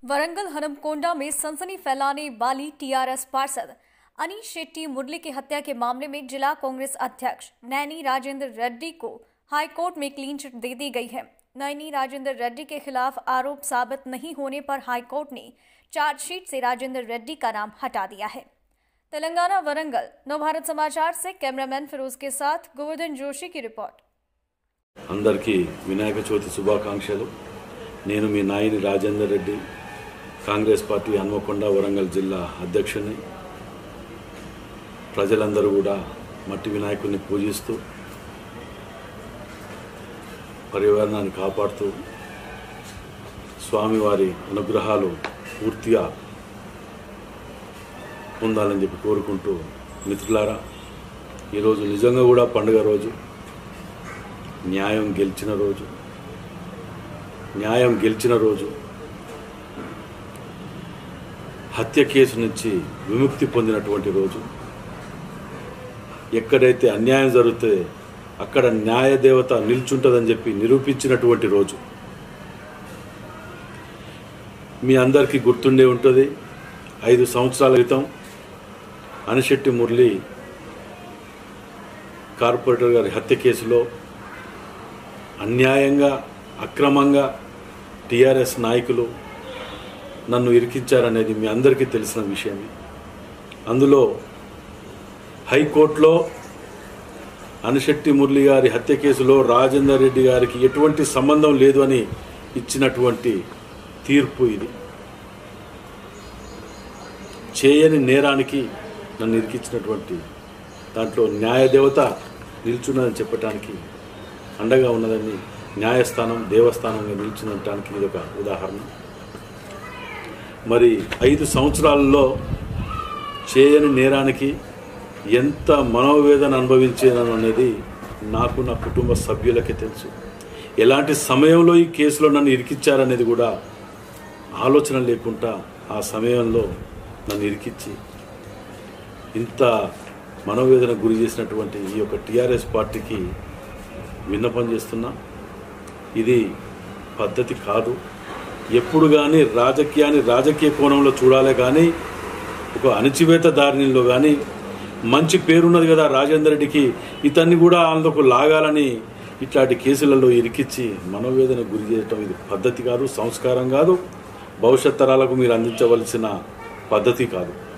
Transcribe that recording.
वरंगल हनमकोंडा में सनसनी फैलाने वाली टीआरएस पार्षद अनीश शेट्टी मुरली की हत्या के मामले में जिला कांग्रेस अध्यक्ष नैनी राजेंद्र रेड्डी को हाईकोर्ट में क्लीन चिट दे दी गई है नैनी राजेंद्र रेड्डी के खिलाफ आरोप साबित नहीं होने पर हाईकोर्ट ने चार्जशीट से राजेंद्र रेड्डी का नाम हटा दिया है तेलंगाना वरंगल नवभारत समाचार से कैमरामैन फिरोज के साथ गोवर्धन जोशी की रिपोर्ट అందరికీ వినాయక చవితి శుభాకాంక్షలు నేను మీ నాయని రాజేందర్ రెడ్డి కాంగ్రెస్ పార్టీ హన్మకొండ వరంగల్ జిల్లా అధ్యక్షుని ప్రజలందరూ కూడా మట్టి వినాయకుడిని పూజిస్తూ పర్యావరణాన్ని కాపాడుతూ స్వామివారి అనుగ్రహాలు పూర్తిగా పొందాలని చెప్పి కోరుకుంటూ మిత్రులారా ఈరోజు నిజంగా కూడా పండుగ రోజు న్యాయం గెలిచిన రోజు న్యాయం గెలిచిన రోజు హత్య కేసు నుంచి విముక్తి పొందినటువంటి రోజు ఎక్కడైతే అన్యాయం జరిగితే అక్కడ న్యాయదేవత నిల్చుంటుందని చెప్పి నిరూపించినటువంటి రోజు మీ అందరికీ గుర్తుండే ఉంటుంది ఐదు సంవత్సరాల క్రితం అనిశెట్టి మురళి కార్పొరేటర్ గారి హత్య కేసులో అన్యాయంగా అక్రమంగా టీఆర్ఎస్ నాయకులు నన్ను ఇరికించారనేది మీ అందరికీ తెలిసిన విషయమే అందులో హైకోర్టులో అనిశెట్టి మురళి గారి హత్య కేసులో రాజేందర్ రెడ్డి గారికి ఎటువంటి సంబంధం లేదు అని ఇచ్చినటువంటి తీర్పు ఇది చేయని నేరానికి నన్ను ఇరికించినటువంటి దాంట్లో న్యాయదేవత నిల్చున్నదని చెప్పటానికి అండగా ఉన్నదని న్యాయస్థానం దేవస్థానంగా నిలిచినటానికి ఇది ఒక ఉదాహరణ మరి ఐదు సంవత్సరాలలో చేయని నేరానికి ఎంత మనోవేదన అనుభవించాను అనేది నాకు నా కుటుంబ సభ్యులకే తెలుసు ఎలాంటి సమయంలో ఈ కేసులో నన్ను ఇరికిచ్చారనేది కూడా ఆలోచన లేకుండా ఆ సమయంలో నన్ను ఇరికిచ్చి ఇంత మనోవేదన గురి చేసినటువంటి ఈ యొక్క టీఆర్ఎస్ పార్టీకి విన్నపం చేస్తున్నా ఇది పద్ధతి కాదు ఎప్పుడు కానీ రాజకీయాన్ని రాజకీయ కోణంలో చూడాలి కానీ ఒక అణచివేత దారిలో కానీ మంచి పేరున్నది కదా రాజేందర్ రెడ్డికి ఇతన్ని కూడా అందుకు లాగాలని ఇట్లాంటి కేసులలో ఇరికిచ్చి మనోవేదన గురి చేయటం ఇది పద్ధతి కాదు సంస్కారం కాదు భవిష్యత్ తరాలకు మీరు అందించవలసిన పద్ధతి కాదు